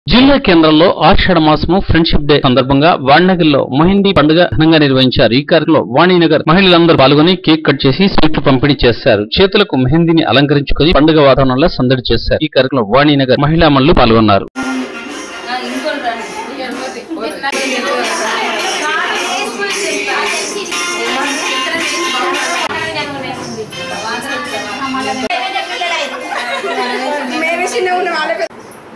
జిల్లా కేంద్రంలో ఆషాఢ మాసము ఫ్రెండ్షిప్ డే సందర్భంగా వాణినగర్లో మొహిందీ పండుగ ఘనంగా నిర్వహించారు ఈ కార్యక్రమంలో వాణినగర్ మహిళలందరూ పాల్గొని కేక్ కట్ చేసి స్వీట్లు పంపిణీ చేశారు చేతులకు మెహందీని అలంకరించుకొని పండుగ వాతావరణంలో సందడి చేశారు ఈ కార్యక్రమంలో వాణినగర్ మహిళా మనులు పాల్గొన్నారు మేమే చిన్న ఉన్న వాళ్ళ పెద్ద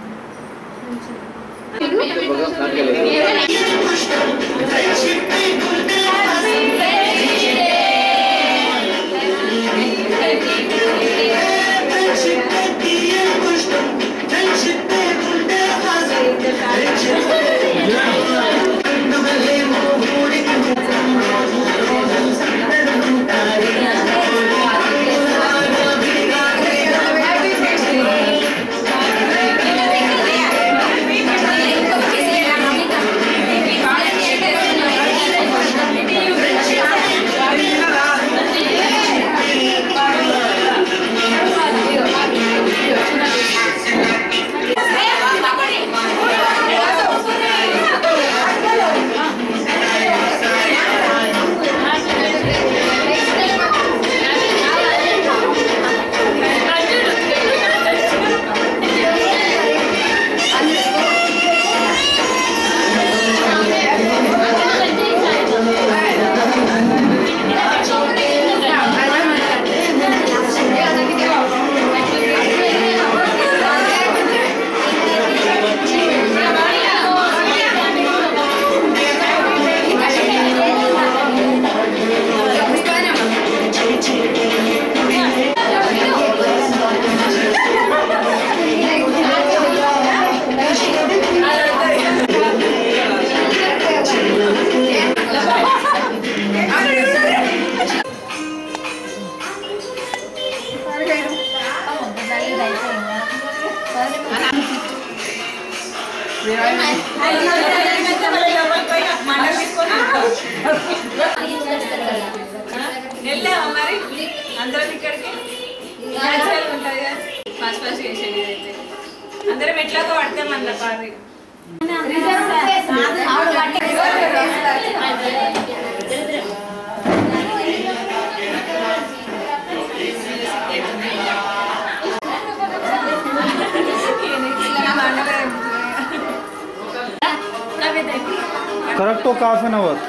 వెళ్ళావా మరి అందరం ఇక్కడికి న్యాచురల్ ఉంటుంది కదా ఫస్ట్ ఫస్ట్ చేసేది అయితే అందరం ఎట్లాగో పడతాం అన్న పారి కరెక్ట్ ఒక హాఫ్ అన్ అవర్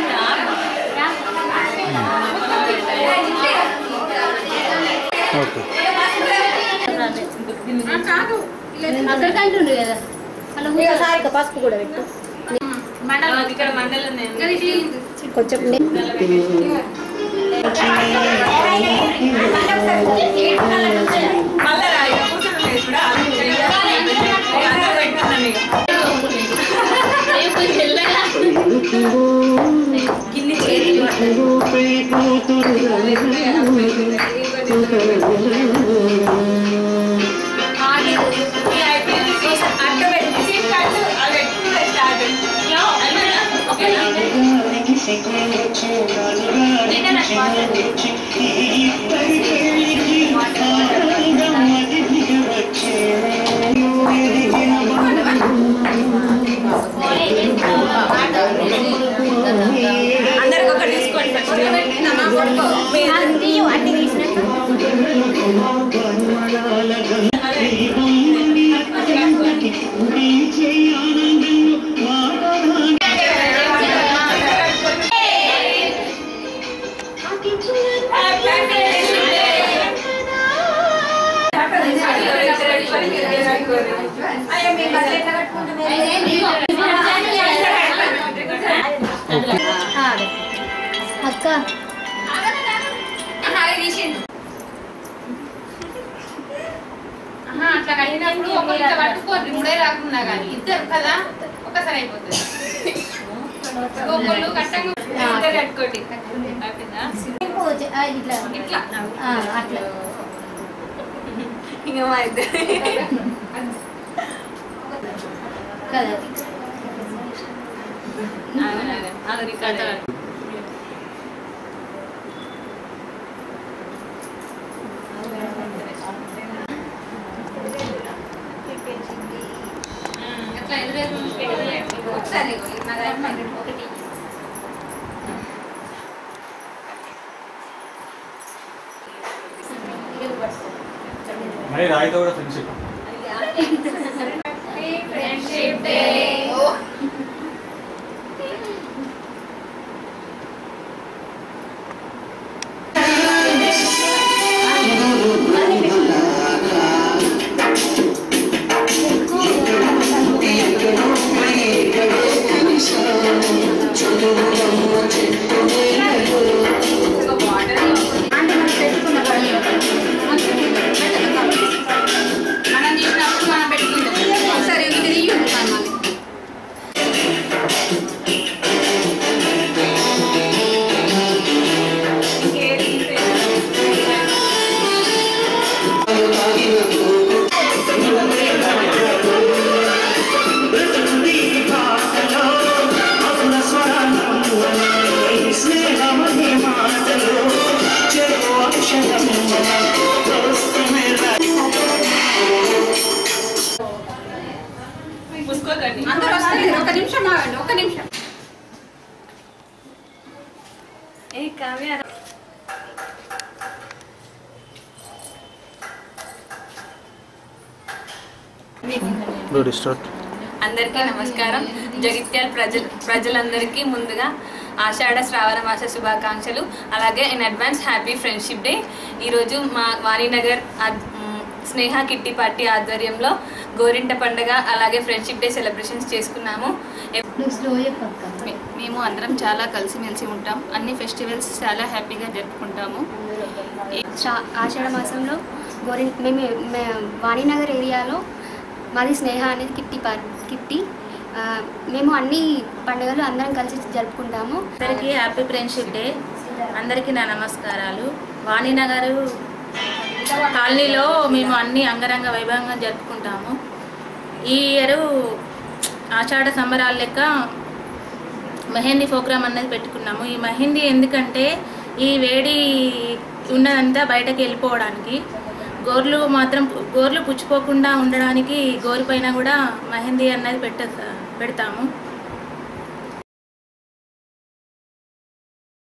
ఓకే అక్కడికి అంటుండు కదా అలా సారిక పసుపు కూడా పెట్టు ఇక్కడ మండలం కొంచెం మళ్ళీ రా ఇక కూర్చొని ఇప్పుడు అందరూ పెట్టుకున్నాను ఇక గిన్ని చేతులు ఈ అయిపోయింది అట్ట పెట్టి సీట్ కట్టు అది పెట్టుకుంటే స్టార్ట్ ఓకేనా అందరికి ఒకటి తీసుకోండి ఫస్ట్ అన్ని తీసినట్టు అక్క అట్లా కట్టినప్పుడు ఒకరితో పట్టుకోండి మూడే రాకుండా కానీ ఇద్దరు కదా ఒకసారి అయిపోతుంది ఒకళ్ళు కట్టంగా ఇద్దరు కట్టుకోండి అయిపోయిందా? ఆ, ఇట్లా ఇట్లా ఆ, అట్లా ఇంకా మా ఇద్దరు కదా అది రికార్డ్ ఇట్లా ఎదురేసి ఒకసారి నాది అయిపోయింది. ఒకటి మరి రాయితో కూడా ఫ్రెండ్షిప్ ఫ్రెండ్షిప్ డే మనం తీసినప్పుడు మనం పెట్టుకుంటాం ఒకసారి ఇది తిరిగి ఉంటాను మళ్ళీ పుసుకోకండి అందరూ వస్తారు ఒక నిమిషం ఆగండి ఒక నిమిషం ఏ కావ్య గుడ్ స్టార్ట్ అందరికీ నమస్కారం జగిత్యాల ప్రజల ప్రజలందరికీ ముందుగా ఆషాఢ శ్రావణ మాస శుభాకాంక్షలు అలాగే in advance happy friendship day ఈరోజు మా వాణినగర్ ఆద్- మ్, స్నేహ కిట్టి పార్టీ ఆధ్వర్యంలో గోరింట పండుగ అలాగే ఫ్రెండ్షిప్ డే సెలబ్రేషన్స్ చేసుకున్నాము ఎప్- నువ్వు స్లో చెప్పక్క మే- మేము అందరం చాలా కలిసిమెలిసి ఉంటాం అన్ని ఫెస్టివల్స్ చాలా హ్యాపీగా జరుపుకుంటాము శా- ఆషాఢ మాసంలో గోరి మేము మే- వాణినగర్ ఏరియాలో మాది స్నేహ అనేది కిట్టి పార్ కిట్టి ఆ, మేము అన్ని పండుగలు అందరం కలిసి జరుపుకుంటాము అందరికీ హ్యాపీ ఫ్రెండ్షిప్ డే అందరికీ నా నమస్కారాలు వాణినగర్ కాలనీలో మేము అన్ని అంగరంగ వైభవంగా జరుపుకుంటాము ఈ ఇయర్ ఆషాఢ సంబరాల లెక్క మెహందీ ప్రోగ్రామ్ అనేది పెట్టుకున్నాము ఈ మెహందీ ఎందుకంటే ఈ వేడి ఉన్నదంతా బయటకు వెళ్ళిపోవడానికి గోర్లు మాత్రం గోర్లు పుచ్చిపోకుండా ఉండడానికి గోరు పైన కూడా మెహందీ అన్నది పెట్ట పెడతాము